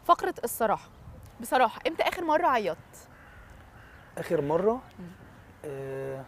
فقره الصراحه بصراحه امتى اخر مره عيطت اخر مره آه،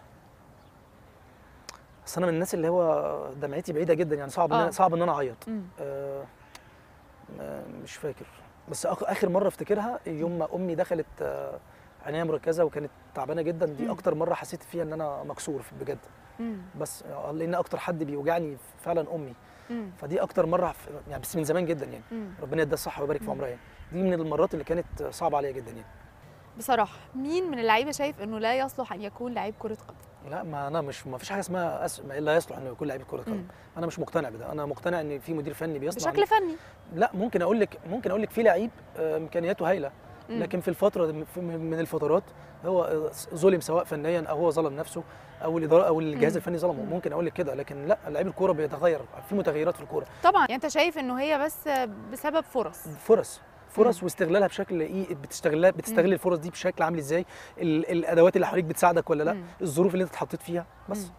اصل انا من الناس اللي هو دمعتي بعيده جدا يعني صعب آه. إن صعب ان انا اعيط مم. آه، ما- مش فاكر بس أخ- اخر مره افتكرها يوم ما امي دخلت آه، عنايه مركزه وكانت تعبانه جدا دي مم. اكتر مره حسيت فيها ان انا مكسور بجد مم. بس آه، لان اكتر حد بيوجعني فعلا امي مم. فدي اكتر مره في- يعني بس من زمان جدا يعني مم. ربنا يديها الصحه ويبارك في مم. عمرها يعني دي من المرات اللي كانت صعبه عليا جدا يعني بصراحه مين من اللعيبه شايف انه لا يصلح ان يكون لعيب كره قدم لا ما انا مش ما فيش حاجه اسمها أس... ما لا يصلح انه يكون لعيب كره قدم مم. انا مش مقتنع بده انا مقتنع ان في مدير فني بيصنع بشكل فني لا ممكن اقول لك ممكن اقول لك في لعيب آه، امكانياته هايله مم. لكن في الفتره دي- في- من الفترات هو آه، ظلم سواء فنيا او هو ظلم نفسه او الاداره او الجهاز مم. الفني ظلمه مم. ممكن اقول لك كده لكن لا لعيب الكوره بيتغير في متغيرات في الكوره طبعا يعني انت شايف انه هي بس بسبب فرص فرص فرص مم. واستغلالها بشكل ايه بتستغلها بتستغل مم. الفرص دي بشكل عامل ازاي ال- الادوات اللي حواليك بتساعدك ولا لا مم. الظروف اللي انت اتحطيت فيها بس مم.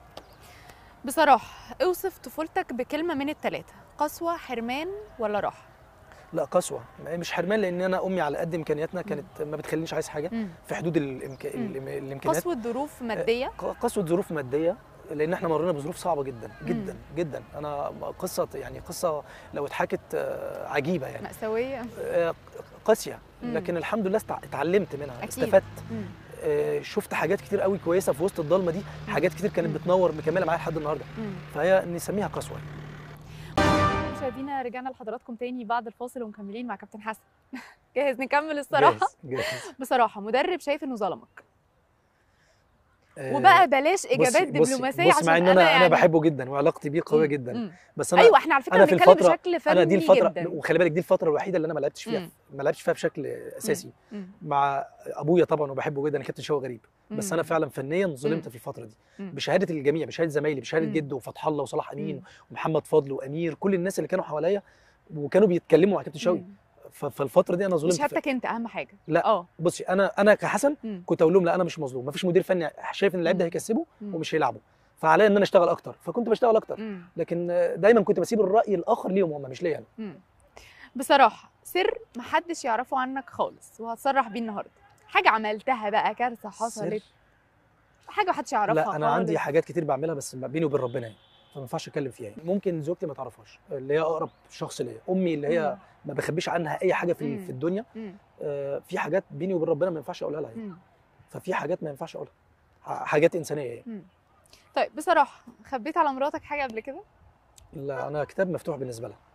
بصراحه اوصف طفولتك بكلمه من الثلاثه قسوه حرمان ولا راحه لا قسوه مش حرمان لان انا امي على قد امكانياتنا كانت ما بتخلينيش عايز حاجه مم. في حدود الإمك... مم. الإم- الامكانيات قسوه ظروف ماديه ق- قسوه ظروف ماديه لان احنا مرينا بظروف صعبه جدا مم. جدا جدا انا قصه يعني قصه لو اتحكت آه، عجيبه يعني مأساويه آه، قاسيه مم. لكن الحمد لله استع- اتعلمت منها أكيد. استفدت مم. آه، شفت حاجات كتير قوي كويسه في وسط الضلمه دي حاجات كتير مم. كانت بتنور مكمله معايا لحد النهارده مم. فهي نسميها قسوه مشاهدينا رجعنا لحضراتكم تاني بعد الفاصل ومكملين مع كابتن حسن جاهز نكمل الصراحه جاهز جاهز بصراحه مدرب شايف انه ظلمك آه، وبقى بلاش بصي- اجابات بصي- دبلوماسيه بصي عشان مع ان انا انا يعني بحبه جدا وعلاقتي بيه قويه مم. جدا مم. بس انا ايوه احنا على فكره أنا في بنتكلم الفترة- بشكل فني انا دي الفتره جدا وخلي بالك دي الفتره الوحيده اللي انا ما لعبتش فيها مم. ما لعبتش فيها بشكل اساسي مم. مع ابويا طبعا وبحبه جدا كابتن شوقي غريب بس مم. انا فعلا فنيا ظلمت مم. في الفتره دي مم. بشهاده الجميع بشهاده زمايلي بشهاده مم. جده وفتح الله وصلاح امين مم. ومحمد فضل وامير كل الناس اللي كانوا حواليا وكانوا بيتكلموا مع كابتن شوقي مم. ف- فالفتره دي انا ظلمت في- شهادتك انت اهم حاجه لا. اه بصي انا انا كحسن مم. كنت اقول لهم لا انا مش مظلوم مفيش مدير فني شايف ان اللعيب ده مم. هيكسبه مم. ومش هيلعبه فعليا ان انا اشتغل اكتر فكنت بشتغل اكتر مم. لكن دايما كنت بسيب الراي الاخر ليهم هم مش ليا انا مم. بصراحه سر محدش يعرفه عنك خالص وهتصرح بيه النهارده حاجه عملتها بقى كارثه حصلت سر؟ حاجه محدش يعرفها لا انا عندي خالص. حاجات كتير بعملها بس ما بيني وبين ربنا يعني فما ينفعش اتكلم فيها يعني. ممكن زوجتي ما تعرفهاش اللي هي اقرب شخص ليا امي اللي هي مم. ما بخبيش عنها اي حاجه في مم. في الدنيا مم. آه، في حاجات بيني وبين ربنا ما ينفعش اقولها لها يعني. مم. ففي حاجات ما ينفعش اقولها ح- حاجات انسانيه يعني طيب بصراحه خبيت على مراتك حاجه قبل كده لا انا كتاب مفتوح بالنسبه لها